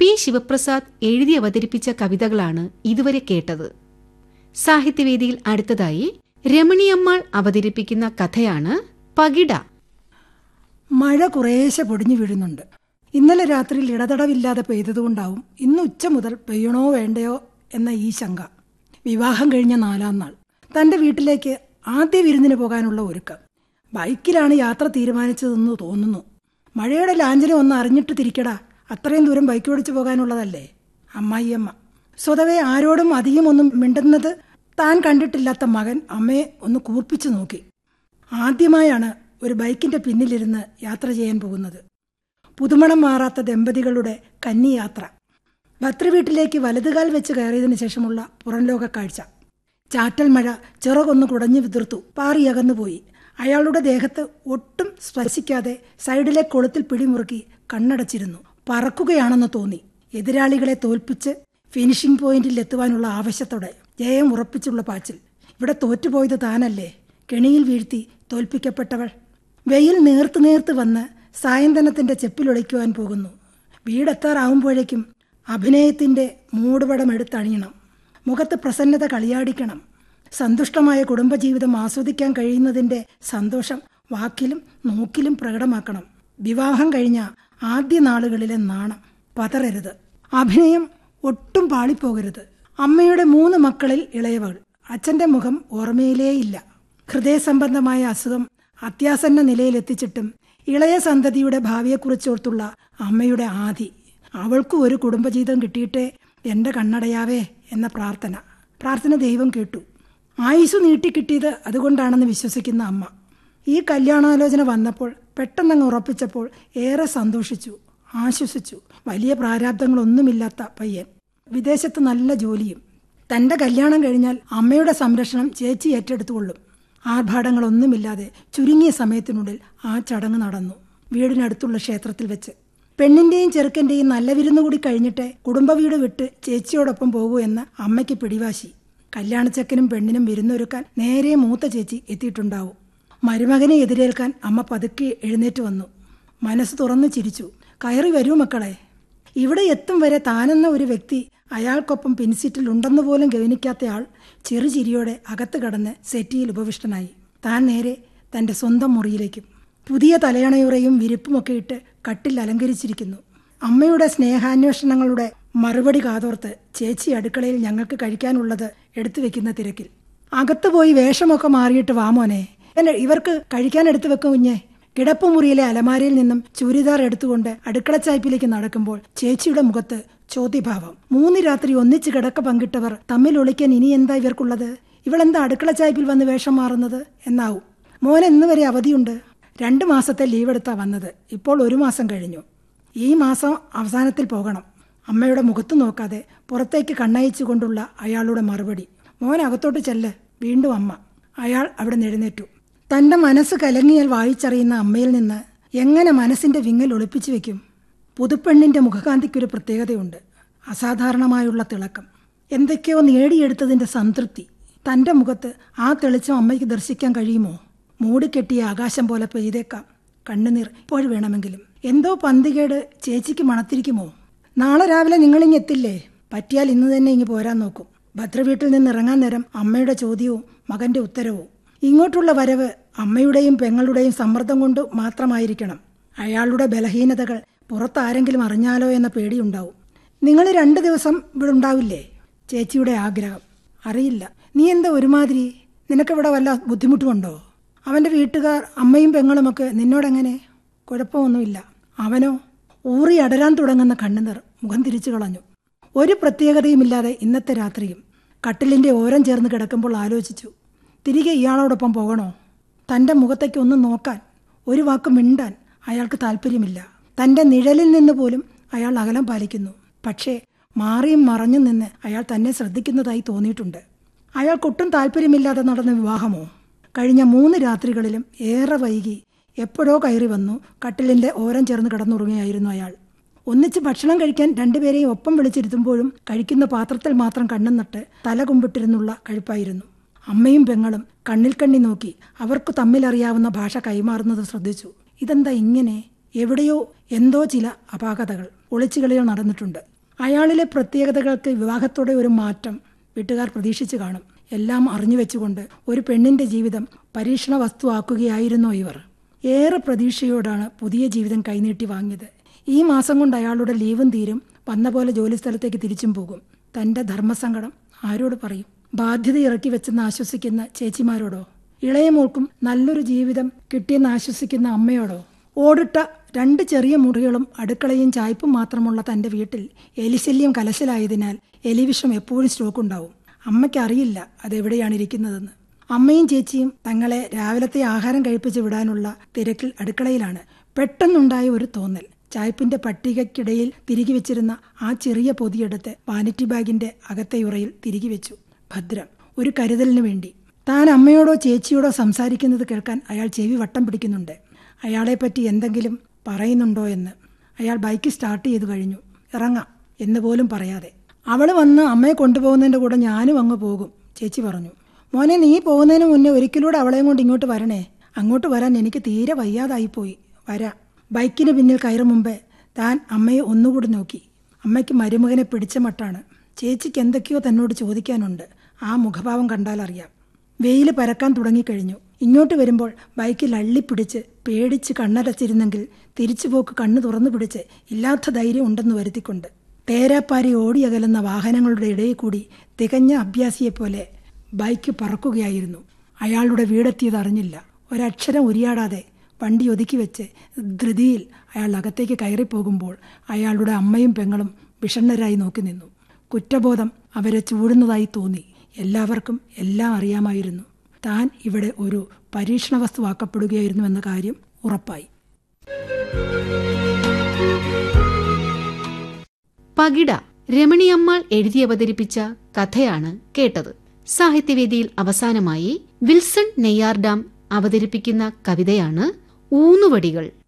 P Sivaprasad എഴുതി അവതരിപ്പിച്ച കവിതകളാണ് ഇതുവരെ കേട്ടത് സാഹിത്യവേദിയിൽ അടുത്തതായി രമണിയമ്മാൾ അവതരിപ്പിക്കുന്ന കഥയാണ് പകിട മഴ കുറേശ്ശെ പൊടിഞ്ഞു വീഴുന്നുണ്ട് ഇന്നലെ രാത്രിയിൽ ഇടതടവില്ലാതെ പെയ്തതുകൊണ്ടാവും ഇന്ന് ഉച്ച മുതൽ പെയ്യണോ വേണ്ടയോ എന്ന ഈ ശങ്ക വിവാഹം കഴിഞ്ഞ നാലാം നാൾ തന്റെ വീട്ടിലേക്ക് ആദ്യ വിരുന്നിന് പോകാനുള്ള ഒരുക്കം ബൈക്കിലാണ് യാത്ര തീരുമാനിച്ചതെന്ന് തോന്നുന്നു മഴയുടെ ലാഞ്ചനം ഒന്ന് അറിഞ്ഞിട്ട് തിരിക്കടാ അത്രയും ദൂരം ബൈക്ക് ഓടിച്ചു പോകാനുള്ളതല്ലേ അമ്മായിയമ്മ സ്വതവേ ആരോടും അധികം ഒന്നും മിണ്ടുന്നത് താൻ കണ്ടിട്ടില്ലാത്ത മകൻ അമ്മയെ ഒന്ന് കൂർപ്പിച്ചു നോക്കി ആദ്യമായാണ് ഒരു ബൈക്കിന്റെ പിന്നിലിരുന്ന് യാത്ര ചെയ്യാൻ പോകുന്നത് പുതുമണം മാറാത്ത ദമ്പതികളുടെ കന്നിയാത്ര ഭർത്തൃവീട്ടിലേക്ക് വലതുകാൽ വെച്ച് കയറിയതിനു ശേഷമുള്ള പുറംലോക കാഴ്ച ചാറ്റൽ മഴ ചിറകൊന്ന് കുടഞ്ഞു വിതിർത്തു പാറിയകന്നുപോയി അയാളുടെ ദേഹത്ത് ഒട്ടും സ്പർശിക്കാതെ സൈഡിലെ കൊളുത്തിൽ പിടിമുറുക്കി കണ്ണടച്ചിരുന്നു പറക്കുകയാണെന്ന് തോന്നി എതിരാളികളെ തോൽപ്പിച്ച് ഫിനിഷിംഗ് പോയിന്റിൽ എത്തുവാനുള്ള ആവശ്യത്തോടെ ജയം ഉറപ്പിച്ചുള്ള പാച്ചിൽ ഇവിടെ തോറ്റുപോയത് താനല്ലേ കെണിയിൽ വീഴ്ത്തി തോൽപ്പിക്കപ്പെട്ടവൾ വെയിൽ നേർത്ത് നേർത്ത് വന്ന് സായന്തനത്തിന്റെ ചെപ്പിലൊളിക്കുവാൻ പോകുന്നു വീടെത്താറാവുമ്പോഴേക്കും അഭിനയത്തിന്റെ മൂടുപടം എടുത്തണിയണം മുഖത്ത് പ്രസന്നത കളിയാടിക്കണം സന്തുഷ്ടമായ കുടുംബജീവിതം ആസ്വദിക്കാൻ കഴിയുന്നതിന്റെ സന്തോഷം വാക്കിലും നോക്കിലും പ്രകടമാക്കണം വിവാഹം കഴിഞ്ഞ ആദ്യ നാളുകളിലെ നാണം പതറരുത് അഭിനയം ഒട്ടും പാളിപ്പോകരുത് അമ്മയുടെ മൂന്ന് മക്കളിൽ ഇളയവൾ അച്ഛന്റെ മുഖം ഓർമ്മയിലേയില്ല ഹൃദയസംബന്ധമായ അസുഖം അത്യാസന്ന നിലയിലെത്തിച്ചിട്ടും ഇളയ സന്തതിയുടെ ഭാവിയെക്കുറിച്ചോർത്തുള്ള അമ്മയുടെ ആധി അവൾക്കും ഒരു കുടുംബജീവിതം കിട്ടിയിട്ടേ എന്റെ കണ്ണടയാവേ എന്ന പ്രാർത്ഥന പ്രാർത്ഥന ദൈവം കേട്ടു ആയുസ് നീട്ടിക്കിട്ടിയത് അതുകൊണ്ടാണെന്ന് വിശ്വസിക്കുന്ന അമ്മ ഈ കല്യാണാലോചന വന്നപ്പോൾ പെട്ടെന്നങ്ങ് ഉറപ്പിച്ചപ്പോൾ ഏറെ സന്തോഷിച്ചു ആശ്വസിച്ചു വലിയ പ്രാരാബ്ദങ്ങളൊന്നുമില്ലാത്ത പയ്യൻ വിദേശത്ത് നല്ല ജോലിയും തന്റെ കല്യാണം കഴിഞ്ഞാൽ അമ്മയുടെ സംരക്ഷണം ചേച്ചി ഏറ്റെടുത്തുകൊള്ളും ആർഭാടങ്ങളൊന്നുമില്ലാതെ ചുരുങ്ങിയ സമയത്തിനുള്ളിൽ ആ ചടങ്ങ് നടന്നു വീടിനടുത്തുള്ള ക്ഷേത്രത്തിൽ വെച്ച് പെണ്ണിന്റെയും ചെറുക്കന്റെയും നല്ല വിരുന്നു കൂടി കഴിഞ്ഞിട്ട് കുടുംബവീട് വിട്ട് ചേച്ചിയോടൊപ്പം പോകൂ എന്ന് അമ്മയ്ക്ക് പിടിവാശി കല്യാണച്ചക്കനും പെണ്ണിനും വിരുന്നൊരുക്കാൻ നേരെ മൂത്ത ചേച്ചി എത്തിയിട്ടുണ്ടാവും മരുമകനെ എതിരേൽക്കാൻ അമ്മ പതുക്കെ എഴുന്നേറ്റ് വന്നു മനസ്സ് തുറന്നു ചിരിച്ചു കയറി വരൂ മക്കളെ ഇവിടെ എത്തും വരെ താനെന്ന ഒരു വ്യക്തി അയാൾക്കൊപ്പം പിൻസീറ്റിൽ ഉണ്ടെന്ന് പോലും ഗവനിക്കാത്തയാൾ ചെറുചിരിയോടെ അകത്ത് കടന്ന് സെറ്റിയിൽ ഉപവിഷ്ടനായി താൻ നേരെ തന്റെ സ്വന്തം മുറിയിലേക്കും പുതിയ തലയണയുറയും വിരിപ്പുമൊക്കെ ഇട്ട് കട്ടിൽ അലങ്കരിച്ചിരിക്കുന്നു അമ്മയുടെ സ്നേഹാന്വേഷണങ്ങളുടെ മറുപടി കാതോർത്ത് ചേച്ചി അടുക്കളയിൽ ഞങ്ങൾക്ക് കഴിക്കാനുള്ളത് എടുത്തു വെക്കുന്ന തിരക്കിൽ അകത്ത് പോയി വേഷമൊക്കെ മാറിയിട്ട് വാമോനെ എന്നെ ഇവർക്ക് കഴിക്കാൻ എടുത്തു വെക്കും കുഞ്ഞെ കിടപ്പുമുറിയിലെ അലമാരയിൽ നിന്നും ചൂരിദാർ എടുത്തുകൊണ്ട് അടുക്കളച്ചായ്പിലേക്ക് നടക്കുമ്പോൾ ചേച്ചിയുടെ മുഖത്ത് ചോദ്യഭാവം മൂന്ന് രാത്രി ഒന്നിച്ച് കിടക്ക പങ്കിട്ടവർ തമ്മിൽ ഒളിക്കാൻ ഇനി എന്താ ഇവർക്കുള്ളത് ഇവളെന്താ അടുക്കളച്ചായ്പിൽ വന്ന് വേഷം മാറുന്നത് എന്നാവും മോൻ എന്ന് വരെ അവധിയുണ്ട് രണ്ട് മാസത്തെ ലീവ് എടുത്താ വന്നത് ഇപ്പോൾ ഒരു മാസം കഴിഞ്ഞു ഈ മാസം അവസാനത്തിൽ പോകണം അമ്മയുടെ മുഖത്ത് നോക്കാതെ പുറത്തേക്ക് കണ്ണയച്ചുകൊണ്ടുള്ള അയാളുടെ മറുപടി മോൻ അകത്തോട്ട് ചെല്ല് വീണ്ടും അമ്മ അയാൾ അവിടെ എഴുന്നേറ്റു തന്റെ മനസ്സ് കലങ്ങിയാൽ വായിച്ചറിയുന്ന അമ്മയിൽ നിന്ന് എങ്ങനെ മനസ്സിന്റെ വിങ്ങൽ ഒളിപ്പിച്ചു വെക്കും പുതുപ്പെണ്ണിന്റെ മുഖകാന്തിക്കൊരു പ്രത്യേകതയുണ്ട് അസാധാരണമായുള്ള തിളക്കം എന്തൊക്കെയോ നേടിയെടുത്തതിന്റെ സംതൃപ്തി തന്റെ മുഖത്ത് ആ തെളിച്ചം അമ്മയ്ക്ക് ദർശിക്കാൻ കഴിയുമോ മൂടിക്കെട്ടിയ ആകാശം പോലെ പെയ്തേക്കാം കണ്ണുനീർ ഇപ്പോൾ വേണമെങ്കിലും എന്തോ പന്തികേട് ചേച്ചിക്ക് മണത്തിരിക്കുമോ നാളെ രാവിലെ നിങ്ങളിങ്ങ് എത്തില്ലേ പറ്റിയാൽ ഇന്ന് തന്നെ ഇങ്ങ് പോരാൻ നോക്കും ഭദ്രവീട്ടിൽ നിന്ന് ഇറങ്ങാൻ നേരം അമ്മയുടെ ചോദ്യവും മകന്റെ ഉത്തരവും ഇങ്ങോട്ടുള്ള വരവ് അമ്മയുടെയും പെങ്ങളുടെയും സമ്മർദ്ദം കൊണ്ട് മാത്രമായിരിക്കണം അയാളുടെ ബലഹീനതകൾ പുറത്താരെങ്കിലും അറിഞ്ഞാലോ എന്ന പേടിയുണ്ടാവും നിങ്ങൾ രണ്ട് ദിവസം ഇവിടെ ഉണ്ടാവില്ലേ ചേച്ചിയുടെ ആഗ്രഹം അറിയില്ല നീ എന്താ ഒരുമാതിരി നിനക്കിവിടെ വല്ല ബുദ്ധിമുട്ടുമുണ്ടോ അവന്റെ വീട്ടുകാർ അമ്മയും പെങ്ങളുമൊക്കെ നിന്നോടെങ്ങനെ കുഴപ്പമൊന്നുമില്ല അവനോ ഊറി അടരാൻ തുടങ്ങുന്ന കണ്ണുനീർ മുഖം തിരിച്ചു കളഞ്ഞു ഒരു പ്രത്യേകതയുമില്ലാതെ ഇന്നത്തെ രാത്രിയും കട്ടിലിന്റെ ഓരം ചേർന്ന് കിടക്കുമ്പോൾ ആലോചിച്ചു തിരികെ ഇയാളോടൊപ്പം പോകണോ തന്റെ മുഖത്തേക്ക് ഒന്ന് നോക്കാൻ ഒരു വാക്ക് മിണ്ടാൻ അയാൾക്ക് താല്പര്യമില്ല തന്റെ നിഴലിൽ നിന്ന് പോലും അയാൾ അകലം പാലിക്കുന്നു പക്ഷേ മാറിയും മറഞ്ഞും നിന്ന് അയാൾ തന്നെ ശ്രദ്ധിക്കുന്നതായി തോന്നിയിട്ടുണ്ട് അയാൾക്കൊട്ടും താല്പര്യമില്ലാതെ നടന്ന വിവാഹമോ കഴിഞ്ഞ മൂന്ന് രാത്രികളിലും ഏറെ വൈകി എപ്പോഴോ കയറി വന്നു കട്ടിലിന്റെ ഓരം ചേർന്ന് കിടന്നുറങ്ങിയായിരുന്നു അയാൾ ഒന്നിച്ച് ഭക്ഷണം കഴിക്കാൻ രണ്ടുപേരെയും ഒപ്പം വിളിച്ചിരുത്തുമ്പോഴും കഴിക്കുന്ന പാത്രത്തിൽ മാത്രം കണ്ണും നട്ട് തല കുമ്പിട്ടിരുന്നുള്ള കഴിപ്പായിരുന്നു അമ്മയും പെങ്ങളും കണ്ണിൽ കണ്ണി നോക്കി അവർക്ക് തമ്മിലറിയാവുന്ന ഭാഷ കൈമാറുന്നത് ശ്രദ്ധിച്ചു ഇതെന്താ ഇങ്ങനെ എവിടെയോ എന്തോ ചില അപാകതകൾ ഒളിച്ചുകളികൾ നടന്നിട്ടുണ്ട് അയാളിലെ പ്രത്യേകതകൾക്ക് വിവാഹത്തോടെ ഒരു മാറ്റം വീട്ടുകാർ പ്രതീക്ഷിച്ചു കാണും എല്ലാം അറിഞ്ഞു വെച്ചുകൊണ്ട് ഒരു പെണ്ണിന്റെ ജീവിതം പരീക്ഷണ വസ്തുവാക്കുകയായിരുന്നോ ഇവർ ഏറെ പ്രതീക്ഷയോടാണ് പുതിയ ജീവിതം കൈനീട്ടി വാങ്ങിയത് ഈ മാസം കൊണ്ട് അയാളുടെ ലീവും തീരും വന്ന പോലെ ജോലിസ്ഥലത്തേക്ക് തിരിച്ചും പോകും തന്റെ ധർമ്മസങ്കടം ആരോട് പറയും ബാധ്യത ഇറക്കി വെച്ചെന്ന് ആശ്വസിക്കുന്ന ചേച്ചിമാരോടോ ഇളയ മോൾക്കും നല്ലൊരു ജീവിതം കിട്ടിയെന്ന് ആശ്വസിക്കുന്ന അമ്മയോടോ ഓടിട്ട രണ്ട് ചെറിയ മുറികളും അടുക്കളയും ചായ്പും മാത്രമുള്ള തന്റെ വീട്ടിൽ എലിശല്യം കലശലായതിനാൽ എലിവിഷം എപ്പോഴും സ്റ്റോക്ക് ഉണ്ടാവും അമ്മയ്ക്ക് അറിയില്ല അതെവിടെയാണ് ഇരിക്കുന്നതെന്ന് അമ്മയും ചേച്ചിയും തങ്ങളെ രാവിലത്തെ ആഹാരം കഴിപ്പിച്ച് വിടാനുള്ള തിരക്കിൽ അടുക്കളയിലാണ് പെട്ടെന്നുണ്ടായ ഒരു തോന്നൽ ചായ്പിന്റെ പട്ടികയ്ക്കിടയിൽ തിരികെ വെച്ചിരുന്ന ആ ചെറിയ പൊതിയെടുത്ത് വാനിറ്റി ബാഗിന്റെ അകത്തെ ഉറയിൽ തിരികെ വെച്ചു ഭദ്രം ഒരു കരുതലിന് വേണ്ടി താൻ അമ്മയോടോ ചേച്ചിയോടോ സംസാരിക്കുന്നത് കേൾക്കാൻ അയാൾ ചെവി വട്ടം പിടിക്കുന്നുണ്ട് അയാളെപ്പറ്റി എന്തെങ്കിലും പറയുന്നുണ്ടോ എന്ന് അയാൾ ബൈക്ക് സ്റ്റാർട്ട് ചെയ്തു കഴിഞ്ഞു ഇറങ്ങാം എന്ന് പോലും പറയാതെ അവൾ വന്ന് അമ്മയെ കൊണ്ടുപോകുന്നതിൻ്റെ കൂടെ ഞാനും അങ്ങ് പോകും ചേച്ചി പറഞ്ഞു മോനെ നീ പോകുന്നതിന് മുന്നേ ഒരിക്കലൂടെ അവളെയും കൊണ്ട് ഇങ്ങോട്ട് വരണേ അങ്ങോട്ട് വരാൻ എനിക്ക് തീരെ വയ്യാതായിപ്പോയി വരാം ബൈക്കിന് പിന്നിൽ കയറും മുമ്പേ താൻ അമ്മയെ ഒന്നുകൂടി നോക്കി അമ്മയ്ക്ക് മരുമകനെ പിടിച്ച മട്ടാണ് ചേച്ചിക്ക് എന്തൊക്കെയോ തന്നോട് ചോദിക്കാനുണ്ട് ആ മുഖഭാവം കണ്ടാൽ അറിയാം വെയിൽ പരക്കാൻ തുടങ്ങിക്കഴിഞ്ഞു ഇങ്ങോട്ട് വരുമ്പോൾ ബൈക്കിൽ അള്ളിപ്പിടിച്ച് പേടിച്ച് കണ്ണടച്ചിരുന്നെങ്കിൽ തിരിച്ചുപോക്ക് കണ്ണു തുറന്നു പിടിച്ച് ഇല്ലാത്ത ധൈര്യം ഉണ്ടെന്ന് വരുത്തിക്കൊണ്ട് തേരാപ്പാരി ഓടിയകലുന്ന വാഹനങ്ങളുടെ ഇടയിൽ കൂടി തികഞ്ഞ അഭ്യാസിയെപ്പോലെ ബൈക്ക് പറക്കുകയായിരുന്നു അയാളുടെ വീടെത്തിയത് അറിഞ്ഞില്ല ഒരക്ഷരം ഉരിയാടാതെ വണ്ടി ഒതുക്കി വെച്ച് ധൃതിയിൽ അയാൾ അകത്തേക്ക് കയറിപ്പോകുമ്പോൾ അയാളുടെ അമ്മയും പെങ്ങളും വിഷണ്ണരായി നോക്കി നിന്നു കുറ്റബോധം അവരെ ചൂടുന്നതായി തോന്നി എല്ലാവർക്കും എല്ലാം അറിയാമായിരുന്നു താൻ ഇവിടെ ഒരു പരീക്ഷണ വസ്തുവാക്കപ്പെടുകയായിരുന്നു എന്ന കാര്യം ഉറപ്പായി പകിട രമണിയമ്മാൾ എഴുതി അവതരിപ്പിച്ച കഥയാണ് കേട്ടത് സാഹിത്യവേദിയിൽ അവസാനമായി വിൽസൺ നെയ്യാർഡാം അവതരിപ്പിക്കുന്ന കവിതയാണ് ഊന്നുവടികൾ